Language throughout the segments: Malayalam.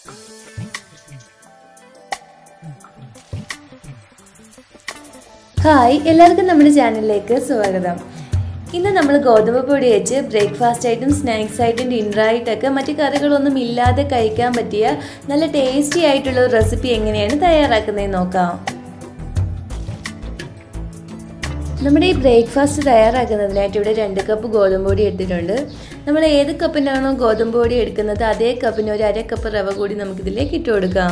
ഹായ് എല്ലാവർക്കും നമ്മുടെ ചാനലിലേക്ക് സ്വാഗതം ഇന്ന് നമ്മൾ ഗോതമ്പ് പൊടി വെച്ച് ബ്രേക്ക്ഫാസ്റ്റ് ആയിട്ടും സ്നാക്സ് ആയിട്ടും ഡിന്നർ ആയിട്ടൊക്കെ മറ്റു കറികളൊന്നും ഇല്ലാതെ കഴിക്കാൻ പറ്റിയ നല്ല ടേസ്റ്റി ആയിട്ടുള്ള ഒരു റെസിപ്പി എങ്ങനെയാണ് തയ്യാറാക്കുന്നതെന്ന് നോക്കാം നമ്മുടെ ഈ ബ്രേക്ക്ഫാസ്റ്റ് തയ്യാറാക്കുന്നതിനായിട്ട് ഇവിടെ രണ്ട് കപ്പ് ഗോതമ്പ് പൊടി എടുത്തിട്ടുണ്ട് നമ്മൾ ഏത് കപ്പിനാണോ ഗോതമ്പ് പൊടി എടുക്കുന്നത് അതേ കപ്പിന് ഒരു അര കപ്പ് റവ കൂടി നമുക്കിതിലേക്ക് ഇട്ട് കൊടുക്കാം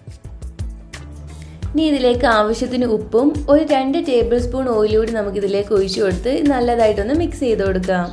ഇനി ഇതിലേക്ക് ആവശ്യത്തിന് ഉപ്പും ഒരു രണ്ട് ടേബിൾ സ്പൂൺ ഓയിൽ കൂടി നമുക്ക് ഇതിലേക്ക് ഒഴിച്ചു കൊടുത്ത് നല്ലതായിട്ടൊന്ന് മിക്സ് ചെയ്ത് കൊടുക്കാം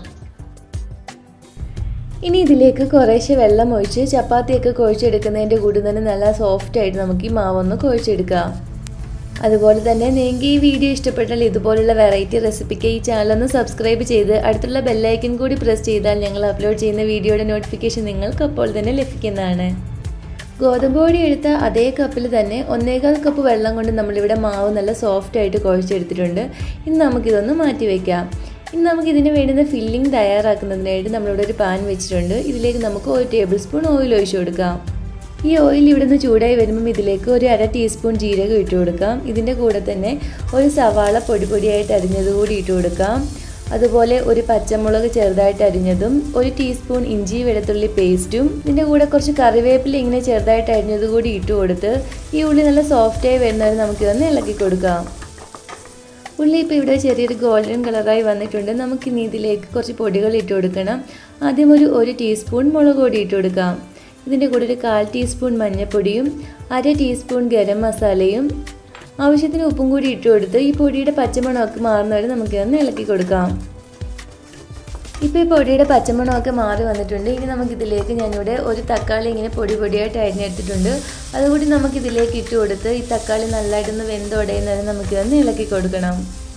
ഇനി ഇതിലേക്ക് കുറേശ്ശെ വെള്ളം ഒഴിച്ച് ചപ്പാത്തിയൊക്കെ കുഴച്ചെടുക്കുന്നതിൻ്റെ കൂടെ തന്നെ നല്ല സോഫ്റ്റ് ആയിട്ട് നമുക്ക് ഈ മാവൊന്ന് കുഴച്ചെടുക്കാം അതുപോലെ തന്നെ നിങ്ങൾക്ക് ഈ വീഡിയോ ഇഷ്ടപ്പെട്ടാൽ ഇതുപോലുള്ള വെറൈറ്റി റെസിപ്പിക്ക് ഈ ചാനലൊന്ന് സബ്സ്ക്രൈബ് ചെയ്ത് അടുത്തുള്ള ബെല്ലൈക്കൻ കൂടി പ്രസ് ചെയ്താൽ ഞങ്ങൾ അപ്ലോഡ് ചെയ്യുന്ന വീഡിയോയുടെ നോട്ടിഫിക്കേഷൻ നിങ്ങൾക്ക് അപ്പോൾ തന്നെ ലഭിക്കുന്നതാണ് ഗോതമ്പ് പൊടി എടുത്ത അതേ കപ്പിൽ തന്നെ ഒന്നേകാൽ കപ്പ് വെള്ളം കൊണ്ട് നമ്മളിവിടെ മാവ് നല്ല സോഫ്റ്റ് ആയിട്ട് കുഴച്ചെടുത്തിട്ടുണ്ട് ഇനി നമുക്കിതൊന്ന് മാറ്റി വയ്ക്കാം ഇനി നമുക്ക് ഇതിന് വേണ്ടുന്ന ഫില്ലിംഗ് തയ്യാറാക്കുന്നതിനായിട്ട് നമ്മളിവിടെ ഒരു പാൻ വെച്ചിട്ടുണ്ട് ഇതിലേക്ക് നമുക്ക് ഒരു ടേബിൾ സ്പൂൺ ഓയിൽ ഒഴിച്ചു കൊടുക്കാം ഈ ഓയിൽ ഇവിടെ നിന്ന് ചൂടായി വരുമ്പം ഇതിലേക്ക് ഒരു അര ടീസ്പൂൺ ജീരകം ഇട്ട് കൊടുക്കാം ഇതിൻ്റെ കൂടെ തന്നെ ഒരു സവാള പൊടി പൊടിയായിട്ട് അരിഞ്ഞത് കൂടി ഇട്ട് കൊടുക്കാം അതുപോലെ ഒരു പച്ചമുളക് ചെറുതായിട്ട് അരിഞ്ഞതും ഒരു ടീസ്പൂൺ ഇഞ്ചി വെളുത്തുള്ളി പേസ്റ്റും ഇതിൻ്റെ കൂടെ കുറച്ച് കറിവേപ്പില ഇങ്ങനെ ചെറുതായിട്ട് അരിഞ്ഞത് കൂടി ഇട്ട് കൊടുത്ത് ഈ ഉള്ളി നല്ല സോഫ്റ്റായി വരുന്നവരെ നമുക്കിതൊന്ന് ഇളക്കി കൊടുക്കാം ഉള്ളി ഇപ്പോൾ ഇവിടെ ചെറിയൊരു ഗോൾഡൻ കളറായി വന്നിട്ടുണ്ട് നമുക്ക് ഇനി ഇതിലേക്ക് കുറച്ച് പൊടികൾ ഇട്ട് കൊടുക്കണം ആദ്യം ഒരു ഒരു ടീസ്പൂൺ മുളക് പൊടി ഇട്ട് കൊടുക്കാം ഇതിൻ്റെ കൂടെ ഒരു കാൽ ടീസ്പൂൺ മഞ്ഞൾപ്പൊടിയും അര ടീസ്പൂൺ ഗരം മസാലയും ആവശ്യത്തിന് ഉപ്പും കൂടി ഇട്ട് കൊടുത്ത് ഈ പൊടിയുടെ പച്ചമണമൊക്കെ മാറുന്നവരെ നമുക്കിതൊന്ന് ഇളക്കി കൊടുക്കാം ഇപ്പോൾ ഈ പൊടിയുടെ പച്ചമണമൊക്കെ മാറി വന്നിട്ടുണ്ട് ഇനി നമുക്കിതിലേക്ക് ഞാനിവിടെ ഒരു തക്കാളി ഇങ്ങനെ പൊടി പൊടിയായിട്ട് അരിഞ്ഞെടുത്തിട്ടുണ്ട് അതുകൂടി നമുക്കിതിലേക്ക് ഇട്ട് കൊടുത്ത് ഈ തക്കാളി നല്ലതായിട്ടൊന്ന് വെന്തുടയുന്നവരെ നമുക്കിതൊന്ന് ഇളക്കി കൊടുക്കണം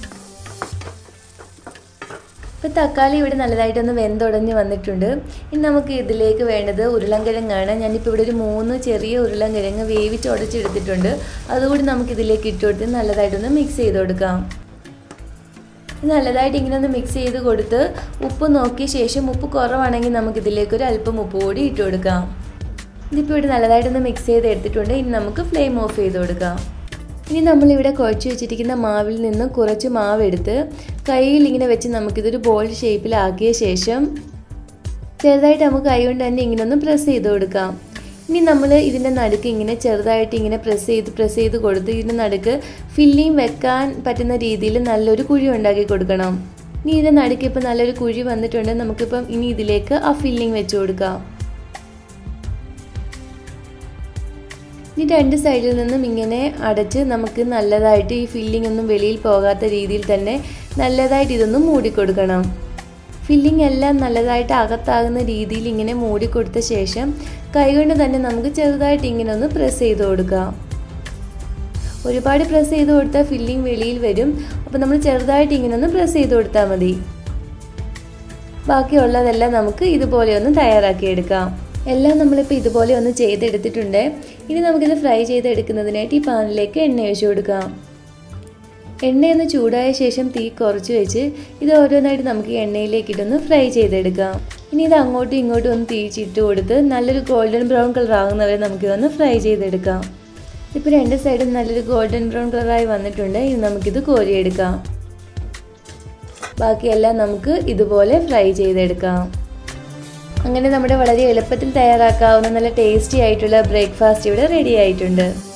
ഇപ്പോൾ തക്കാളി ഇവിടെ നല്ലതായിട്ടൊന്ന് വെന്തുടഞ്ഞ് വന്നിട്ടുണ്ട് ഇനി നമുക്ക് ഇതിലേക്ക് വേണ്ടത് ഉരുളൻകിഴങ്ങാണ് ഞാനിപ്പോൾ ഇവിടെ ഒരു മൂന്ന് ചെറിയ ഉരുളൻകിഴങ്ങ് വേവിച്ച് ഉടച്ചെടുത്തിട്ടുണ്ട് അതുകൂടി നമുക്ക് ഇതിലേക്ക് ഇട്ട് കൊടുത്ത് നല്ലതായിട്ടൊന്ന് മിക്സ് ചെയ്ത് കൊടുക്കാം നല്ലതായിട്ട് ഇങ്ങനെ ഒന്ന് മിക്സ് ചെയ്ത് കൊടുത്ത് ഉപ്പ് നോക്കിയ ശേഷം ഉപ്പ് കുറവാണെങ്കിൽ നമുക്ക് ഇതിലേക്ക് ഒരു അല്പം ഉപ്പ് കൂടി ഇട്ട് കൊടുക്കാം ഇതിപ്പോൾ ഇവിടെ നല്ലതായിട്ടൊന്ന് മിക്സ് ചെയ്ത് എടുത്തിട്ടുണ്ട് ഇനി നമുക്ക് ഫ്ലെയിം ഓഫ് ചെയ്ത് കൊടുക്കാം ഇനി നമ്മളിവിടെ കുഴച്ച് വെച്ചിരിക്കുന്ന മാവിൽ നിന്ന് കുറച്ച് മാവ് എടുത്ത് കയ്യിൽ ഇങ്ങനെ വെച്ച് നമുക്കിതൊരു ബോൾ ഷേപ്പിലാക്കിയ ശേഷം ചെറുതായിട്ട് നമുക്ക് കൈ കൊണ്ട് തന്നെ ഇങ്ങനെ ഒന്ന് പ്രസ് ചെയ്ത് കൊടുക്കാം ഇനി നമ്മൾ ഇതിൻ്റെ നടുക്ക് ഇങ്ങനെ ചെറുതായിട്ട് ഇങ്ങനെ പ്രസ് ചെയ്ത് പ്രസ് ചെയ്ത് കൊടുത്ത് ഇതിൻ്റെ നടുക്ക് ഫില്ലിങ് വെക്കാൻ പറ്റുന്ന രീതിയിൽ നല്ലൊരു കുഴി ഉണ്ടാക്കി കൊടുക്കണം ഇനി ഇതിൻ്റെ നടുക്ക് ഇപ്പോൾ നല്ലൊരു കുഴി വന്നിട്ടുണ്ട് നമുക്കിപ്പം ഇനി ഇതിലേക്ക് ആ ഫില്ലിങ് വെച്ച് കൊടുക്കാം ഇനി രണ്ട് സൈഡിൽ നിന്നും ഇങ്ങനെ അടച്ച് നമുക്ക് നല്ലതായിട്ട് ഈ ഫില്ലിംഗ് ഒന്നും വെളിയിൽ പോകാത്ത രീതിയിൽ തന്നെ നല്ലതായിട്ട് ഇതൊന്ന് മൂടിക്കൊടുക്കണം ഫില്ലിംഗ് എല്ലാം നല്ലതായിട്ട് അകത്താകുന്ന രീതിയിൽ ഇങ്ങനെ മൂടിക്കൊടുത്ത ശേഷം കൈകൊണ്ട് തന്നെ നമുക്ക് ചെറുതായിട്ട് ഇങ്ങനെ ഒന്ന് പ്രസ് ചെയ്ത് കൊടുക്കാം ഒരുപാട് പ്രസ് ചെയ്ത് കൊടുത്താൽ ഫില്ലിംഗ് വെളിയിൽ വരും അപ്പോൾ നമ്മൾ ചെറുതായിട്ട് ഇങ്ങനെ ഒന്ന് പ്രസ് ചെയ്ത് കൊടുത്താൽ മതി ബാക്കിയുള്ളതെല്ലാം നമുക്ക് ഇതുപോലെ ഒന്ന് തയ്യാറാക്കിയെടുക്കാം എല്ലാം നമ്മളിപ്പോൾ ഇതുപോലെ ഒന്ന് ചെയ്തെടുത്തിട്ടുണ്ട് ഇനി നമുക്കിത് ഫ്രൈ ചെയ്തെടുക്കുന്നതിനായിട്ട് ഈ പാനിലേക്ക് എണ്ണ ഒഴിച്ചു കൊടുക്കാം എണ്ണയൊന്ന് ചൂടായ ശേഷം തീ കുറച്ച് വെച്ച് ഇത് ഓരോന്നായിട്ട് നമുക്ക് എണ്ണയിലേക്ക് ഇട്ടൊന്ന് ഫ്രൈ ചെയ്തെടുക്കാം ഇനി ഇത് അങ്ങോട്ടും ഇങ്ങോട്ടും ഒന്ന് തിരിച്ചിട്ട് കൊടുത്ത് നല്ലൊരു ഗോൾഡൻ ബ്രൗൺ കളർ ആകുന്നവരെ നമുക്കിതൊന്ന് ഫ്രൈ ചെയ്തെടുക്കാം ഇപ്പോൾ രണ്ട് സൈഡും നല്ലൊരു ഗോൾഡൻ ബ്രൗൺ കളറായി വന്നിട്ടുണ്ട് ഇനി നമുക്കിത് കോരിയെടുക്കാം ബാക്കിയെല്ലാം നമുക്ക് ഇതുപോലെ ഫ്രൈ ചെയ്തെടുക്കാം അങ്ങനെ നമ്മുടെ വളരെ എളുപ്പത്തിൽ തയ്യാറാക്കാവുന്ന നല്ല ടേസ്റ്റി ആയിട്ടുള്ള ബ്രേക്ക്ഫാസ്റ്റ് ഇവിടെ റെഡി ആയിട്ടുണ്ട്